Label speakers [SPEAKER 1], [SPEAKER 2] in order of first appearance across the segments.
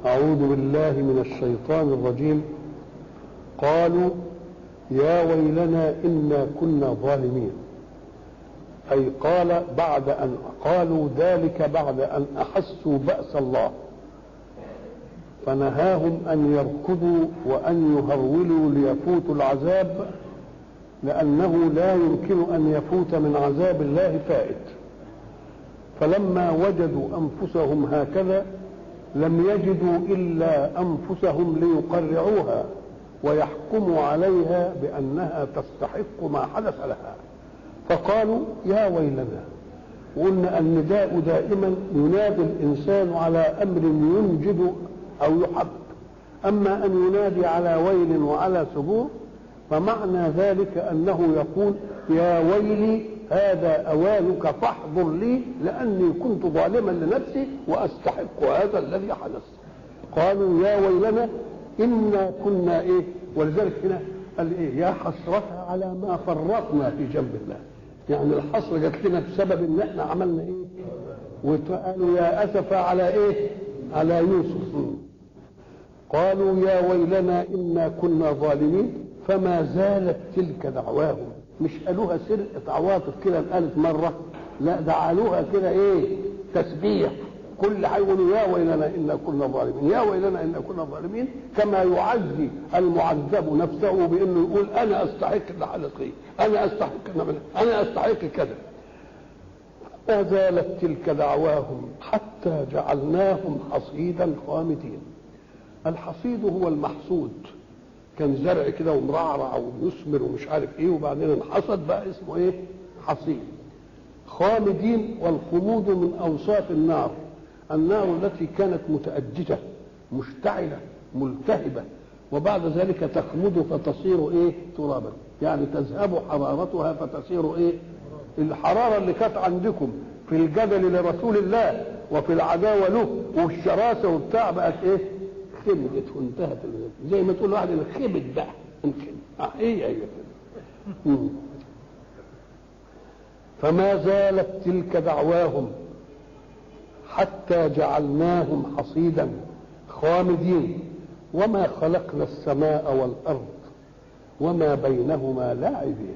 [SPEAKER 1] أعوذ بالله من الشيطان الرجيم قالوا يا ويلنا إنا كنا ظالمين أي قال بعد أن قالوا ذلك بعد أن أحسوا بأس الله فنهاهم أن يركضوا وأن يهرولوا ليفوتوا العذاب لأنه لا يمكن أن يفوت من عذاب الله فائت فلما وجدوا أنفسهم هكذا لم يجدوا إلا أنفسهم ليقرعوها ويحكموا عليها بأنها تستحق ما حدث لها فقالوا يا ويلنا وقلنا النداء دائما ينادي الإنسان على أمر ينجد أو يحب أما أن ينادي على ويل وعلى سبور فمعنى ذلك أنه يقول يا ويلي هذا أوانك فاحضر لي لأني كنت ظالما لنفسي وأستحق هذا الذي حدث قالوا يا ويلنا إنا كنا إيه ولذلك هنا قال إيه يا حسرة على ما فرطنا في جنب الله يعني الحسرة جت لنا بسبب إن إحنا عملنا إيه وقالوا يا أسف على إيه على يوسف قالوا يا ويلنا إنا كنا ظالمين فما زالت تلك دعواهم مش قالوها سرقة عواطف كده قالت مرة لا ده قالوها كده ايه تسبيح كل هيقولوا يا ويلنا انا كنا ظالمين يا ويلنا انا كنا ظالمين كما يعزي المعذب نفسه بانه يقول انا استحق اللي حدث لي انا استحق انا استحق كذا ما زالت تلك دعواهم حتى جعلناهم حصيدا خامدين الحصيد هو المحصود كان زرع كده ومرعرع ويثمر ومش عارف ايه وبعدين انحصد بقى اسمه ايه حصيد خامدين والخمود من اوصاف النار النار التي كانت متأججة مشتعلة ملتهبة وبعد ذلك تخمد فتصير ايه ترابا يعني تذهب حرارتها فتصير ايه الحرارة اللي كانت عندكم في الجدل لرسول الله وفي العداوة له والشراسة وبتاع بقت ايه خمدت وانتهت زي ما تقول واحد خبت بقى انخمد اه هي هي كده فما زالت تلك دعواهم حتى جعلناهم حصيدا خامدين وما خلقنا السماء والارض وما بينهما لاعبين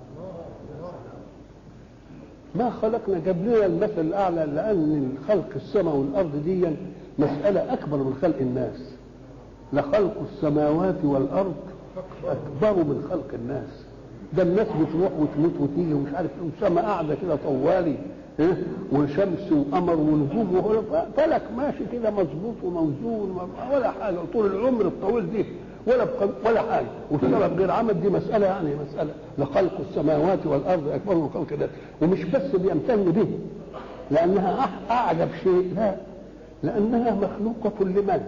[SPEAKER 1] ما خلقنا جاب لنا المثل الاعلى لان خلق السماء والارض دي مساله اكبر من خلق الناس لخلق السماوات والارض اكبر من خلق الناس ده الناس بتروح وتموت وتيجي ومش عارف ايه والسماء قاعده كده طوالي إيه؟ وشمس وقمر ونجوم فلك ماشي كده مظبوط وموزون ولا حاجه طول العمر الطويل دي ولا ولا حاجه والسبب غير عمل دي مساله يعني مساله لخلق السماوات والارض اكبر من خلق الناس ومش بس بيمتن به لانها اعجب شيء لا لانها مخلوقه لمن؟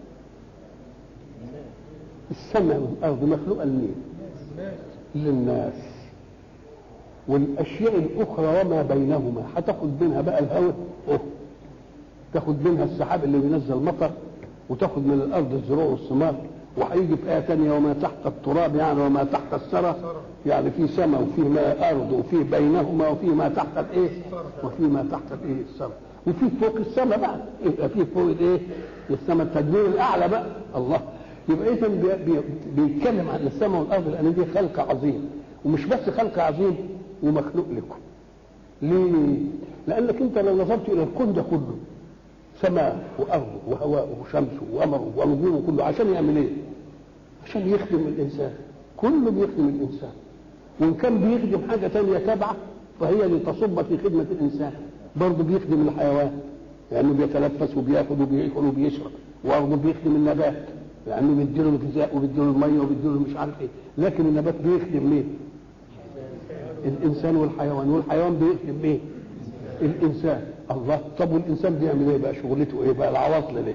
[SPEAKER 1] السماء والارض مخلوقه لمين؟ للناس والاشياء الاخرى وما بينهما هتاخد منها بقى الهواء تاخد منها السحاب اللي بينزل مطر وتاخد من الارض الزروع والثمار وهيجي في ايه ثانيه وما تحت التراب يعني وما تحت الثرى يعني في سماء وفي ما ارض وفي بينهما وفي ما تحت الايه وفي ما تحت الايه الثرى وفي فوق السماء بقى يبقى في فوق الايه السماء التدبير الاعلى بقى الله يبقى اذا بي بيتكلم عن السماء والارض لان دي خلق عظيم ومش بس خلق عظيم ومخلوق لكم ليه؟ لانك انت لو نظرت الى الكون ده كله سماء وارض وهواء وشمس وقمر ونجوم كله عشان يعمل ايه؟ عشان يخدم الانسان كله بيخدم الانسان وان كان بيخدم حاجه ثانيه تابعه فهي لتصب في خدمه الانسان برضه بيخدم الحيوان لانه بيتنفس وبياكل وبياكل وبيشرب وبرضه بيخدم النبات لانه بيديله الغذاء وبيديله الميه وبيديله مش عارف ايه لكن النبات بيخدم مين؟ الانسان والحيوان والحيوان بيخدم مين؟ الانسان الله طب والانسان بيعمل ايه بقى شغلته ايه بقى العواطل ليه؟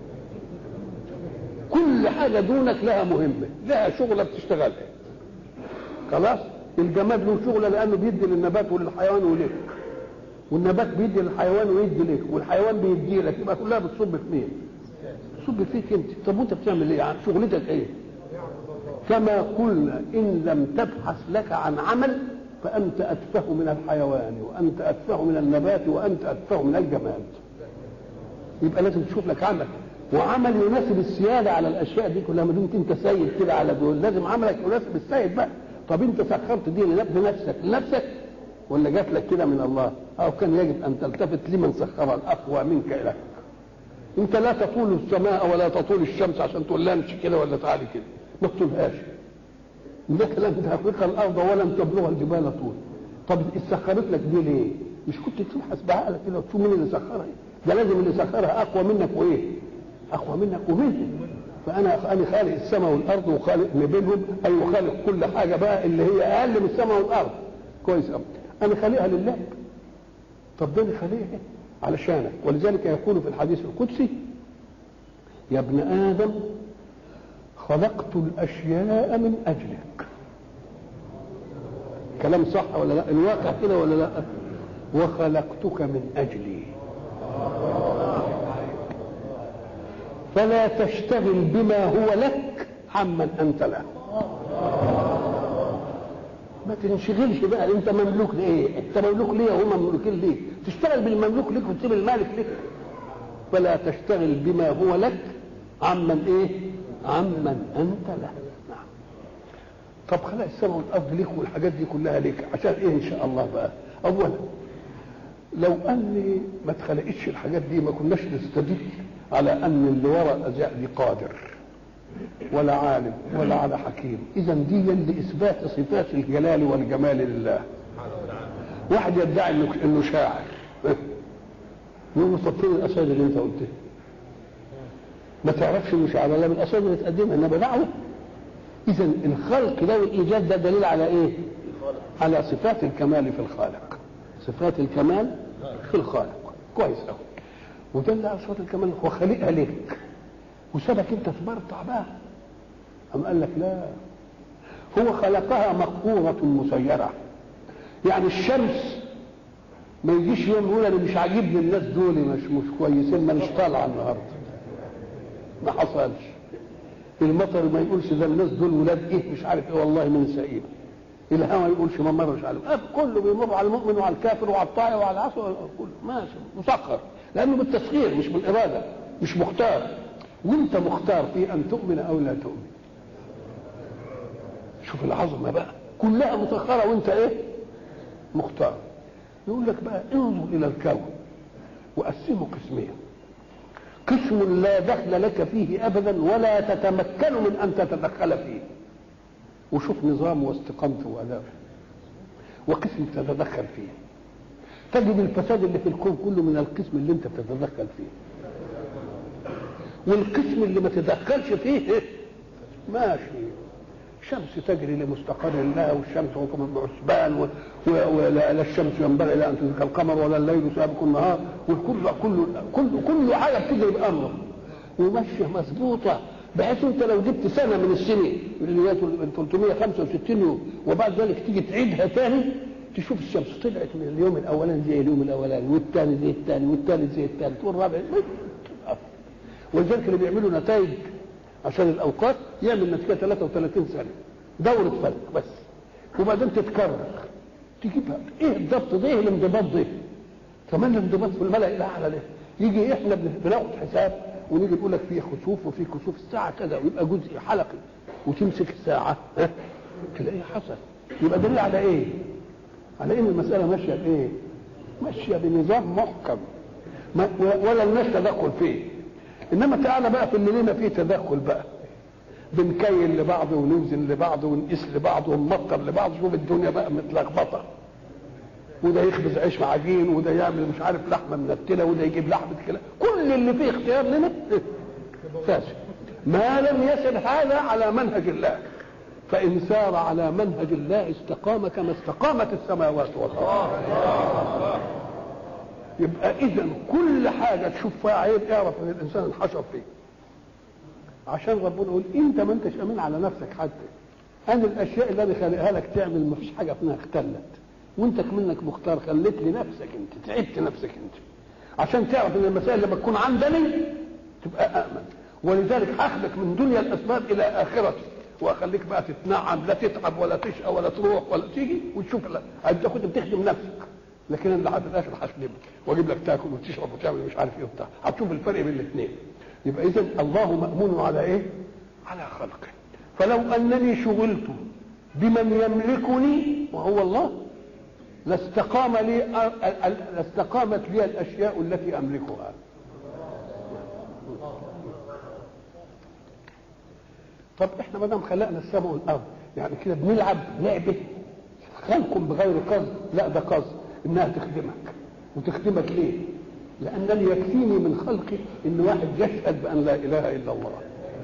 [SPEAKER 1] كل حاجه دونك لها مهمه لها شغله بتشتغلها خلاص الجماد له شغله لانه بيدي للنبات وللحيوان وليك والنبات بيدي للحيوان ويدي لك والحيوان بيدي لك يبقى كلها بتصب في مين؟ بتصب فيك انت طب وانت بتعمل ايه؟ شغلتك ايه؟ كما قلنا ان لم تبحث لك عن عمل فانت اتفه من الحيوان وانت اتفه من النبات وانت اتفه من الجماد يبقى لازم تشوف لك عمل وعمل يناسب السياده على الاشياء دي كلها ما دمت انت سيد كده على دول لازم عملك يناسب السيد بقى طب انت سخرت دي لنفسك لنفسك ولا جات لك كده من الله او كان يجب ان تلتفت لمن سخر الاقوى منك لك انت لا تطول السماء ولا تطول الشمس عشان تقول لها امشي كده ولا تعالي كده ما تطولهاش انك لن تحقق الارض ولن تبلغ الجبال طول طب سخرت لك دي ليه؟ مش كنت تبحث بعقلك كده وتشوف مين اللي سخرها ده لازم اللي سخرها اقوى منك وايه؟ اقوى منك ومنه فانا انا خالق السماء والارض وخالق ما بينهم اي وخالق كل حاجه بقى اللي هي اقل من السماء والارض كويس قوي انا خالقها لله طب ده انا خالقها علشانك ولذلك يقول في الحديث القدسي يا ابن ادم خلقت الاشياء من اجلك كلام صح ولا لا الواقع كده ولا لا وخلقتك من اجلي فلا تشتغل بما هو لك عمن انت له ما تنشغلش بقى انت مملوك لايه انت مملوك ليه وهم مملوكين ليه تشتغل بالمملوك لك وتسيب المالك لك فلا تشتغل بما هو لك عمن ايه عمن انت له نعم طب خلق السماء والارض ليك والحاجات دي كلها ليك عشان ايه ان شاء الله بقى اولا لو ان ما اتخلقتش الحاجات دي ما كناش نستدل على ان اللي وراء الازياء دي قادر ولا عالم ولا على حكيم اذا دي لاثبات صفات الجلال والجمال لله واحد يدعي انه انه شاعر يقول له طب فين الاساد اللي انت قلتها ما تعرفش انه شاعر ولا من الاساد اللي تقدمها انما دعوه اذا الخلق ده والايجاد ده دليل على ايه على صفات الكمال في الخالق صفات الكمال في الخالق كويس قوي ودل على صفات الكمال هو خالقها ليك وسابك انت تبرطع بقى أم قال لك لا هو خلقها مقهورة مسيرة يعني الشمس ما يجيش يوم يقول انا مش عاجبني الناس دول مش مش كويسين مانيش طالعه النهارده ما حصلش المطر ما يقولش ده الناس دول ولاد ايه مش عارف ايه والله من سئيم الهوى يقولش ما مرش عليهم كله بيمر على المؤمن وعلى الكافر وعلى الطائع وعلى العصر كله ماشي مسخر لانه بالتسخير مش بالاراده مش مختار وانت مختار في ان تؤمن او لا تؤمن شوف العظمه بقى كلها مسخره وانت ايه مختار يقول لك بقى انظر الى الكون وقسمه قسمين قسم لا دخل لك فيه ابدا ولا تتمكن من ان تتدخل فيه وشوف نظامه واستقامته وادابه وقسم تتدخل فيه تجد الفساد اللي في الكون كله من القسم اللي انت بتتدخل فيه والقسم اللي ما تدخلش فيه إيه؟ ماشي الشمس تجري لمستقر لها والشمس حكم بعسبان ولا الشمس ينبغي لا ان تدرك القمر ولا الليل سابق النهار والكل كل كل كل حاجه بتجري بامره وماشيه مظبوطه بحيث انت لو جبت سنه من السنين اللي هي 365 يوم وبعد ذلك تيجي تعيدها تاني تشوف الشمس طلعت من اليوم الاولاني زي اليوم الاولاني والثاني زي الثاني والثالث زي الثالث والرابع ولذلك اللي بيعملوا نتائج عشان الاوقات يعمل نتيجه 33 سنه دوره فلك بس وبعدين تتكرر تجيبها ايه الضبط ده ايه الانضباط ده كمان الانضباط في الملا الاعلى ده يجي احنا بناخد حساب ونيجي نقول لك في خسوف وفي كسوف الساعه كذا ويبقى جزء حلقي وتمسك الساعه ها تلاقيه حصل يبقى دليل على ايه؟ على ان المساله ماشيه بايه؟ ماشيه بنظام محكم ما ولا لناش تدخل فيه انما تعالى بقى في اللي لنا فيه تدخل بقى بنكيل لبعض ونوزن لبعض ونقيس لبعض ونمطر لبعض شوف الدنيا بقى متلخبطه وده يخبز عيش مع عجين وده يعمل مش عارف لحمه منتله وده يجيب لحمه كده كل اللي فيه اختيار لنا فاسد ما لم يسر هذا على منهج الله فإن سار على منهج الله استقام كما استقامت السماوات والأرض يبقى إذا كل حاجة تشوف فيها عيب اعرف إن الإنسان انحشر فيه عشان ربنا يقول أنت ما أنتش أمين على نفسك حتى أنا الأشياء اللي أنا خالقها لك تعمل ما فيش حاجة فيها اختلت وأنت منك مختار خليت لنفسك أنت تعبت نفسك أنت عشان تعرف إن المسائل لما تكون عندني تبقى أأمن ولذلك أخذك من دنيا الأسباب إلى آخرتك واخليك بقى تتنعم لا تتعب ولا تشقى ولا تروح ولا تيجي وتشوف لا انت كنت بتخدم نفسك لكن انا في الاخر هسلمك واجيب لك تاكل وتشرب وتعمل مش عارف ايه وبتاع هتشوف الفرق بين الاثنين يبقى اذا الله مامون على ايه على خلقه فلو انني شغلت بمن يملكني وهو الله لاستقام لي لاستقامت لي الاشياء التي املكها طب احنا ما دام خلقنا السماء والارض يعني كده بنلعب لعبه خلق بغير قصد لا ده قصد انها تخدمك وتخدمك ليه؟ لانني يكفيني من خلقي ان واحد يشهد بان لا اله الا الله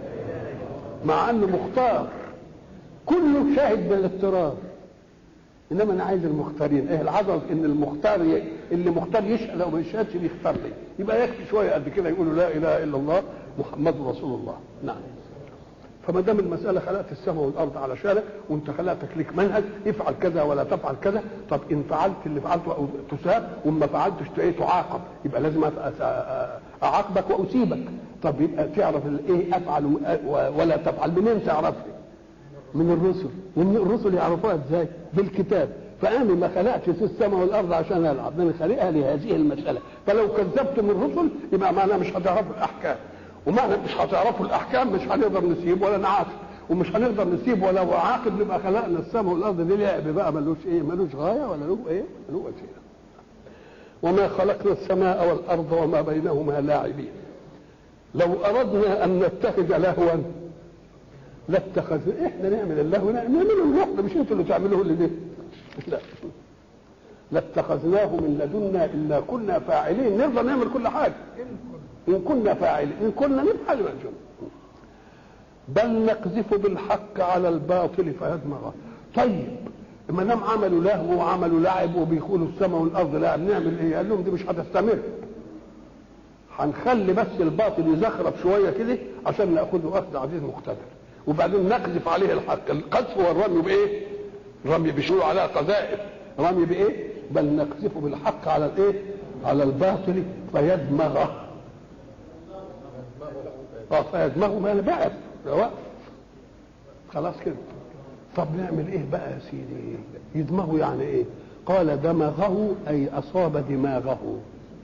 [SPEAKER 1] مع انه مختار كله شاهد بالاضطرار انما انا عايز المختارين ايه العضل ان المختار ي... اللي مختار يشهد او ما يشهدش بيختار لي يبقى يكفي شويه قد كده يقولوا لا اله الا الله محمد رسول الله نعم فما دام المساله خلقت السماء والارض علشانك وانت خلقتك ليك منهج افعل كذا ولا تفعل كذا طب ان فعلت اللي فعلته تساب وما فعلتش ايه تعاقب يبقى لازم اعاقبك واسيبك طب يبقى تعرف ايه افعل ولا تفعل منين تعرفها من الرسل ومن الرسل يعرفوها ازاي بالكتاب فانا ما خلقتش السماء والارض عشان العب انا خالقها لهذه المساله فلو كذبت من الرسل يبقى معناها مش هتعرفوا الاحكام ومعنى مش هتعرفوا الاحكام مش هنقدر نسيب ولا نعاقب ومش هنقدر نسيب ولا نعاقب نبقى خلقنا السماء والارض دي لعب بقى ملوش ايه ملوش غايه ولا له ايه له وسيله وما خلقنا السماء والارض وما بينهما لاعبين لو اردنا ان نتخذ لهوا لاتخذنا احنا نعمل اللهو نعمله لوحده مش انتوا اللي تعملوه اللي ليه لا لاتخذناه من لدنا الا كنا فاعلين نقدر نعمل كل حاجه ان كنا فاعلين ان كنا نفعل الجنة بل نقذف بالحق على الباطل فيدمغه طيب ما دام عملوا لهو وعملوا لعب وبيقولوا السماء والارض لعب نعمل ايه؟ قال لهم دي مش هتستمر هنخلي بس الباطل يزخرف شويه كده عشان ناخذه اخذ عزيز مقتدر وبعدين نقذف عليه الحق القذف هو الرمي بايه؟ رمي بيشيلوا عليها قذائف رمي بايه؟ بل نقذف بالحق على الايه؟ على الباطل فيدمغه اه فيدمغه ما بعث واقف خلاص كده طب نعمل ايه بقى يا سيدي يدمغه يعني ايه قال دمغه اي اصاب دماغه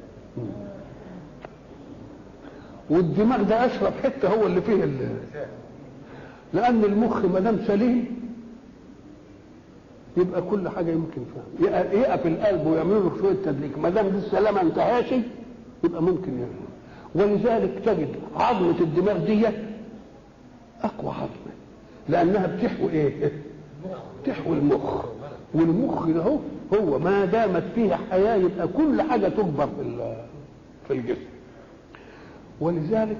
[SPEAKER 1] والدماغ ده اشرف حته هو اللي فيه اللي لان المخ ما دام سليم يبقى كل حاجه يمكن فهم يقف القلب ويعملوا له شويه تدليك ما دام دي السلامه انتهاش يبقى ممكن يعمل ولذلك تجد عظمه الدماغ دي اقوى عظمه لانها بتحوي ايه؟ بتحوي المخ والمخ ده هو هو ما دامت فيه حياه يبقى كل حاجه تكبر في في الجسم ولذلك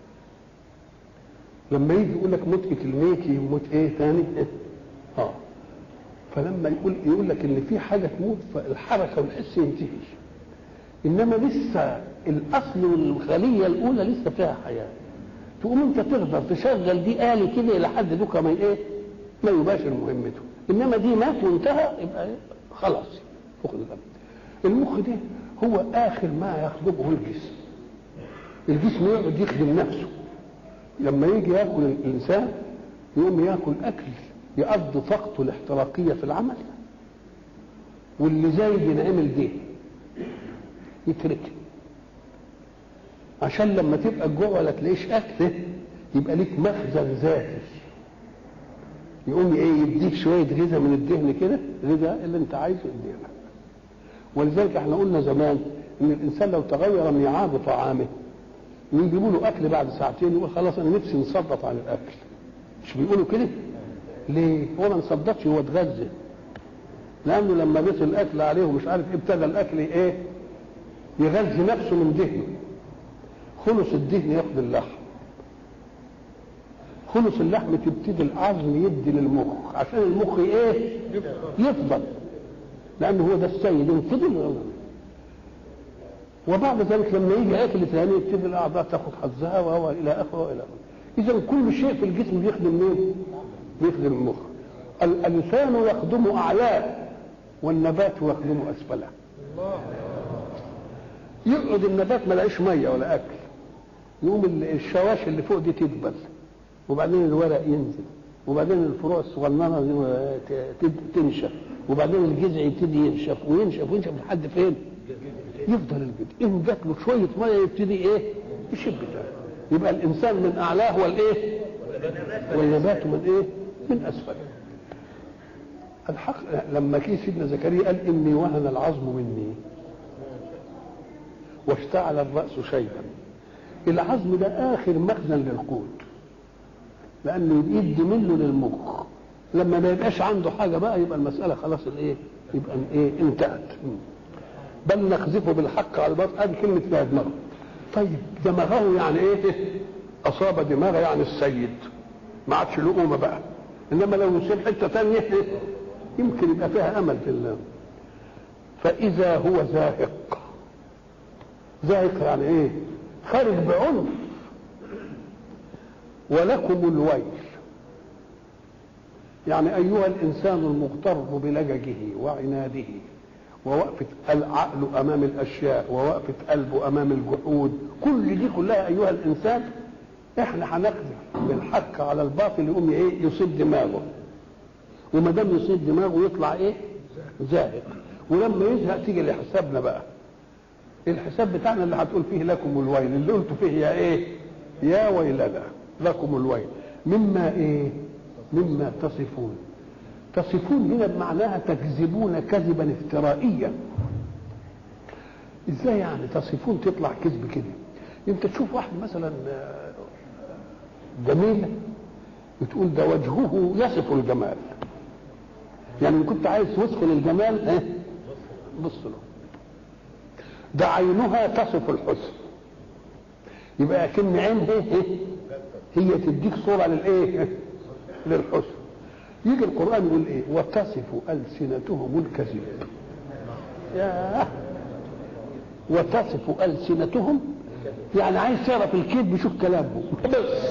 [SPEAKER 1] لما يجي يقول لك موت كلينيكي وموت ايه ثاني اه فلما يقول يقول لك ان في حاجه تموت فالحركه والحس ينتهي انما لسه الاصل والخليه الاولى لسه فيها حياه تقوم انت تقدر تشغل دي آلي كده الى حد دوكا ما ايه ما يباشر مهمته انما دي مات وانتهى يبقى إيه؟ خلاص فقد الامر المخ ده هو اخر ما يخلقه الجسم الجسم يقعد يخدم نفسه لما يجي ياكل الانسان يقوم ياكل اكل يقضي طاقته الاحتراقيه في العمل واللي زايد ينعمل دي يتركه عشان لما تبقى الجوع ولا تلاقيش اكل يبقى ليك مخزن ذاتي يقوم ايه يديك شويه غذاء من الدهن كده غذاء اللي انت عايزه يديلك ولذلك احنا قلنا زمان ان الانسان لو تغير ميعاد طعامه ويجيبوا له اكل بعد ساعتين يقول خلاص انا نفسي نصدق عن الاكل مش بيقولوا كده ليه هو ما نصدقش هو اتغذى لانه لما بيت الاكل عليه ومش عارف ايه ابتدى الاكل ايه يغذي نفسه من دهنه خلص الدهن ياخد اللحم خلص اللحم تبتدي العظم يدي للمخ عشان المخ ايه يفضل لانه هو ده السيد ينفضل وبعد ذلك لما يجي اكل ثاني يبتدي الاعضاء تاخد حظها وهو الى اخره والى اخره اذا كل شيء في الجسم بيخدم مين؟ بيخدم المخ الانسان يخدم اعلاه والنبات يخدم اسفله يقعد النبات ما لاقيش ميه ولا اكل يقوم الشواش اللي فوق دي تدبل وبعدين الورق ينزل وبعدين الفروع الصغننه دي تنشف وبعدين الجذع يبتدي ينشف وينشف وينشف لحد فين؟ يفضل الجذع ان جات له شويه ميه يبتدي ايه؟ يشب تاني يبقى الانسان من اعلاه والايه والنبات من ايه من اسفله الحق لما كي سيدنا زكريا قال اني وهن العظم مني واشتعل الراس شيبا العظم ده اخر مخزن للقوت لانه يدي منه للمخ لما ما يبقاش عنده حاجه بقى يبقى المساله خلاص الايه يبقى ايه انتهت بل نقذفه بالحق على الباطل ادي كلمه فيها دماغه طيب دماغه يعني ايه اصاب دماغه يعني السيد ما عادش له قومه بقى انما لو يصيب حته ثانيه يمكن يبقى فيها امل في الله فاذا هو زاهق زاهق يعني ايه خارج بعنف ولكم الويل يعني ايها الانسان المغتر بلججه وعناده ووقفة العقل أمام الأشياء ووقفة قلبه أمام الجحود كل دي كلها أيها الإنسان إحنا هنقذف بالحق على الباطل يقوم إيه يصيب دماغه وما دام يصيب دماغه يطلع إيه زاهق ولما يزهق تيجي لحسابنا بقى الحساب بتاعنا اللي هتقول فيه لكم الويل اللي قلت فيه يا إيه يا ويلنا لكم الويل مما إيه مما تصفون تصفون هنا بمعناها تكذبون كذبا افترائيا ازاي يعني تصفون تطلع كذب كده انت تشوف واحد مثلا جميل بتقول ده وجهه يصف الجمال يعني ان كنت عايز وصف للجمال اه بص له ده عينها تصف الحسن يبقى كلمة عين هي هي تديك صورة للايه للحسن يجي القرآن يقول ايه وتصف ألسنتهم الكذب يا وتصف ألسنتهم يعني عايز تعرف الكذب شوف كلامه بس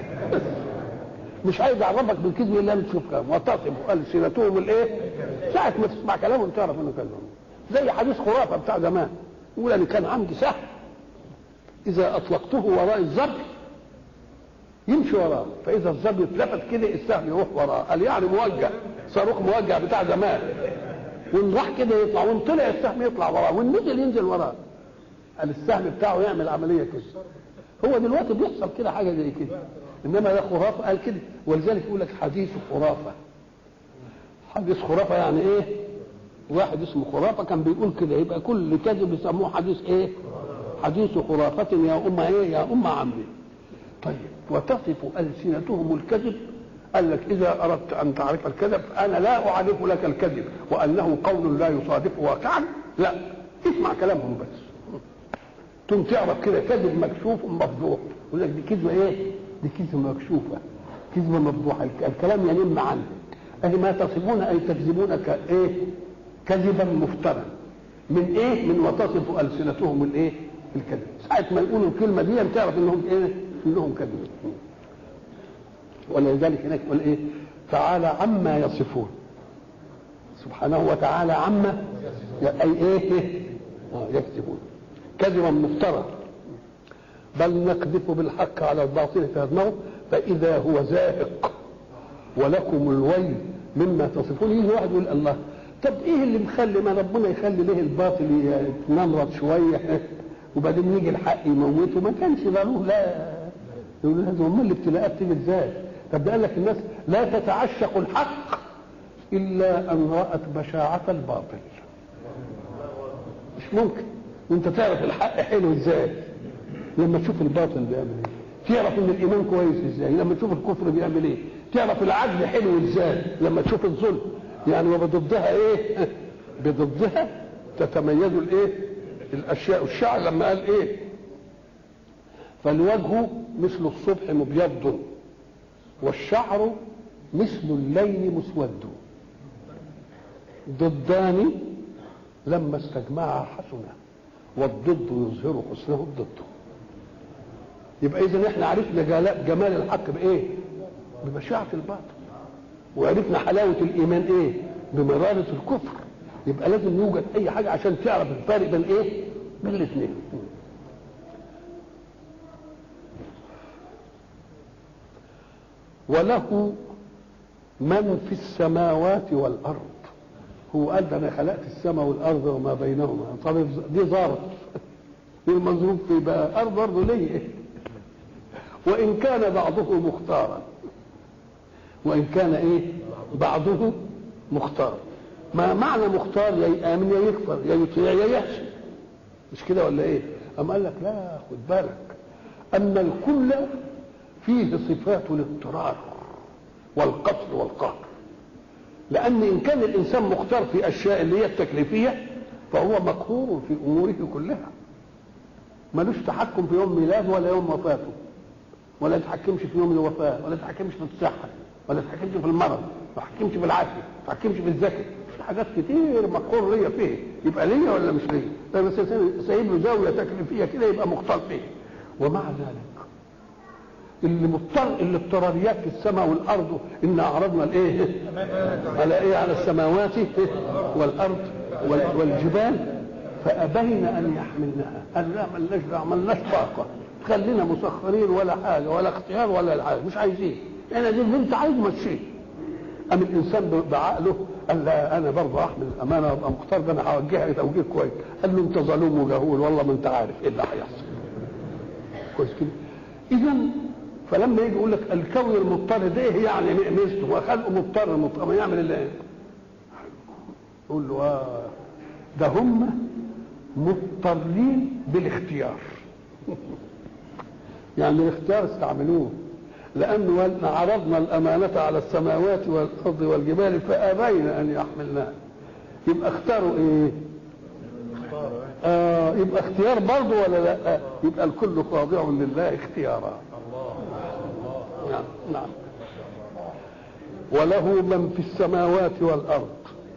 [SPEAKER 1] مش عايز اعرفك بالكذب الا لما تشوف كلامه وتصف ألسنتهم الايه ساعة ما تسمع كلامهم تعرف انه كلامه زي حديث خرافة بتاع زمان يقول انا كان عندي سهم اذا اطلقته وراء الزبر يمشي وراه فاذا الظبي اتلفت كده السهم يروح وراه قال يعني موجه صاروخ موجه بتاع زمان وان راح كده يطلع وان طلع السهم يطلع وراه وان نزل ينزل وراه قال السهم بتاعه يعمل عمليه كده هو دلوقتي بيحصل كده حاجه زي كده انما ده خرافه قال كده ولذلك يقول لك حديث خرافه حديث خرافه يعني ايه واحد اسمه خرافه كان بيقول كده يبقى كل كذب يسموه حديث ايه حديث خرافه يا ام ايه يا ام عمي طيب وتصف ألسنتهم الكذب قال لك إذا أردت أن تعرف الكذب أنا لا أعرف لك الكذب وأنه قول لا يصادف واقعا لا اسمع كلامهم بس ثم تعرف كده كذب مكشوف مفضوح يقول لك دي كذبة إيه؟ دي كذبة مكشوفة كذبة مفضوحة الكلام ينم عنه أي ما تصفون أي تكذبون كإيه؟ كذبا مفترا من إيه؟ من وتصف ألسنتهم الإيه؟ الكذب ساعة ما يقولوا الكلمة دي تعرف إنهم إيه؟ كلهم كذبوا ولذلك هناك يقول ايه تعالى عما يصفون سبحانه وتعالى عما اي ايه آه يكذبون كذبا مفترى بل نقذف بالحق على الباطل فيدمغه فاذا هو زاهق ولكم الويل مما تصفون يجي واحد يقول الله طب ايه اللي مخلي ما ربنا يخلي ليه الباطل يتنمرض شويه وبعدين يجي الحق يموته ما كانش ضروره لا يقول لازم امال الابتلاءات تيجي ازاي؟ طب ده قال لك الناس لا تتعشق الحق الا ان رات بشاعه الباطل. مش ممكن وانت تعرف الحق حلو ازاي؟ لما تشوف الباطل بيعمل ايه؟ تعرف ان الايمان كويس ازاي؟ لما تشوف الكفر بيعمل ايه؟ تعرف العدل حلو ازاي؟ لما تشوف الظلم يعني وبضدها ايه؟ بضدها تتميز الايه؟ الاشياء الشاعر لما قال ايه؟ فالوجه مثل الصبح مبيض والشعر مثل الليل مسود ضدان لما استجمعا حسنا والضد يظهر حسنه الضد يبقى اذا احنا عرفنا جمال الحق بايه ببشاعة الباطل وعرفنا حلاوة الايمان ايه بمرارة الكفر يبقى لازم يوجد اي حاجة عشان تعرف الفارق بين ايه بين الاثنين وله من في السماوات والارض هو قال ده انا خلقت السماء والارض وما بينهما طب دي ظرف والمظروف في بقى ارض برضه ليه وان كان بعضه مختارا وان كان ايه بعضه مختار ما معنى مختار يا يامن يا يكفر يا يطيع يا يحسن مش كده ولا ايه اما قال لك لا خد بالك ان الكل فيه صفات الاضطرار والقتل والقهر لان ان كان الانسان مختار في اشياء اللي هي التكليفيه فهو مقهور في اموره كلها ملوش تحكم في يوم ميلاده ولا يوم وفاته ولا يتحكمش في يوم الوفاه ولا يتحكمش في الصحه ولا يتحكمش في المرض ما يتحكمش في العافيه ما يتحكمش في الذكر في حاجات كتير مقهور ليا فيه يبقى ليا ولا مش ليا ده بس سايب له زاويه تكليفيه كده يبقى مختار فيه ومع ذلك اللي مضطر اللي اضطراريات في السماء والارض ان اعرضنا الايه على ايه على السماوات والارض والجبال فابين ان يحملنها قال لا ملناش ملناش طاقه خلينا مسخرين ولا حاجه ولا اختيار ولا حاجه مش عايزين انا دي اللي انت عايز مشيه أم الإنسان بعقله قال لا أنا برضه أحمل الأمانة وأبقى مختار ده أنا هوجهها توجيه كويس قال له أنت ظلوم وجهول والله ما أنت عارف إيه اللي هيحصل كويس كده إذا فلما يجي يقول لك الكون المضطر ده إيه يعني ميزته وخلقه مضطر مضطر ما يعمل إلا إيه؟ يقول له آه ده هم مضطرين بالاختيار يعني الاختيار استعملوه لأنه عرضنا الأمانة على السماوات والأرض والجبال فأبين أن يحملناها يبقى اختاروا إيه؟ آه يبقى اختيار برضه ولا لا؟ آه يبقى الكل خاضع لله اختيارا نعم نعم وله من في السماوات والأرض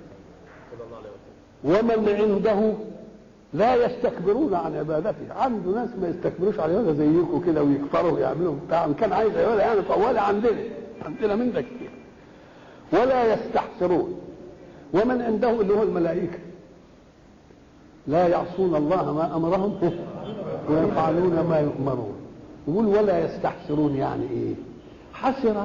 [SPEAKER 1] ومن عنده لا يستكبرون عن عبادته عنده ناس ما يستكبروش عن عبادته زيكم كده ويكفروا ويعملوا بتاع ان كان عايز عباده يعني طوالي عندنا عندنا من ده كتير ولا يستحسرون ومن عنده اللي هو الملائكه لا يعصون الله ما امرهم ويفعلون ما يؤمرون يقول ولا يستحسرون يعني ايه حسر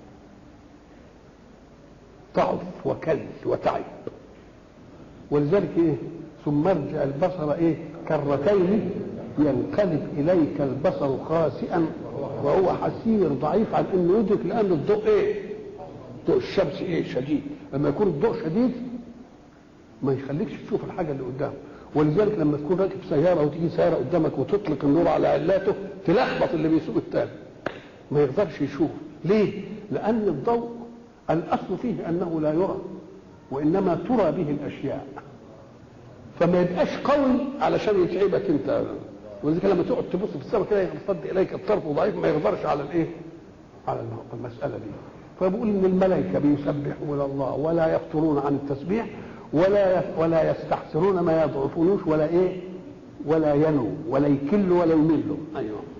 [SPEAKER 1] ضعف وكل وتعب ولذلك ايه ثم ارجع البصر ايه كرتين ينقلب اليك البصر خاسئا وهو حسير ضعيف عن انه يدرك لان الضوء ايه ضوء الشمس ايه شديد لما يكون الضوء شديد ما يخليكش تشوف الحاجه اللي قدامك ولذلك لما تكون راكب سياره وتيجي سياره قدامك وتطلق النور على علاته تلخبط اللي بيسوق التاني ما يقدرش يشوف ليه لان الضوء الاصل فيه انه لا يرى وانما ترى به الاشياء فما يبقاش قوي علشان يتعبك انت ولذلك لما تقعد تبص في السماء كده يرتد اليك الطرف ضعيف ما يقدرش على الايه؟ على المساله دي فبقول ان الملائكه بيسبحون الله ولا يفترون عن التسبيح ولا ولا يستحسرون ما يضعفونوش ولا ايه؟ ولا ينو ولا يكل ولا يمل ايوه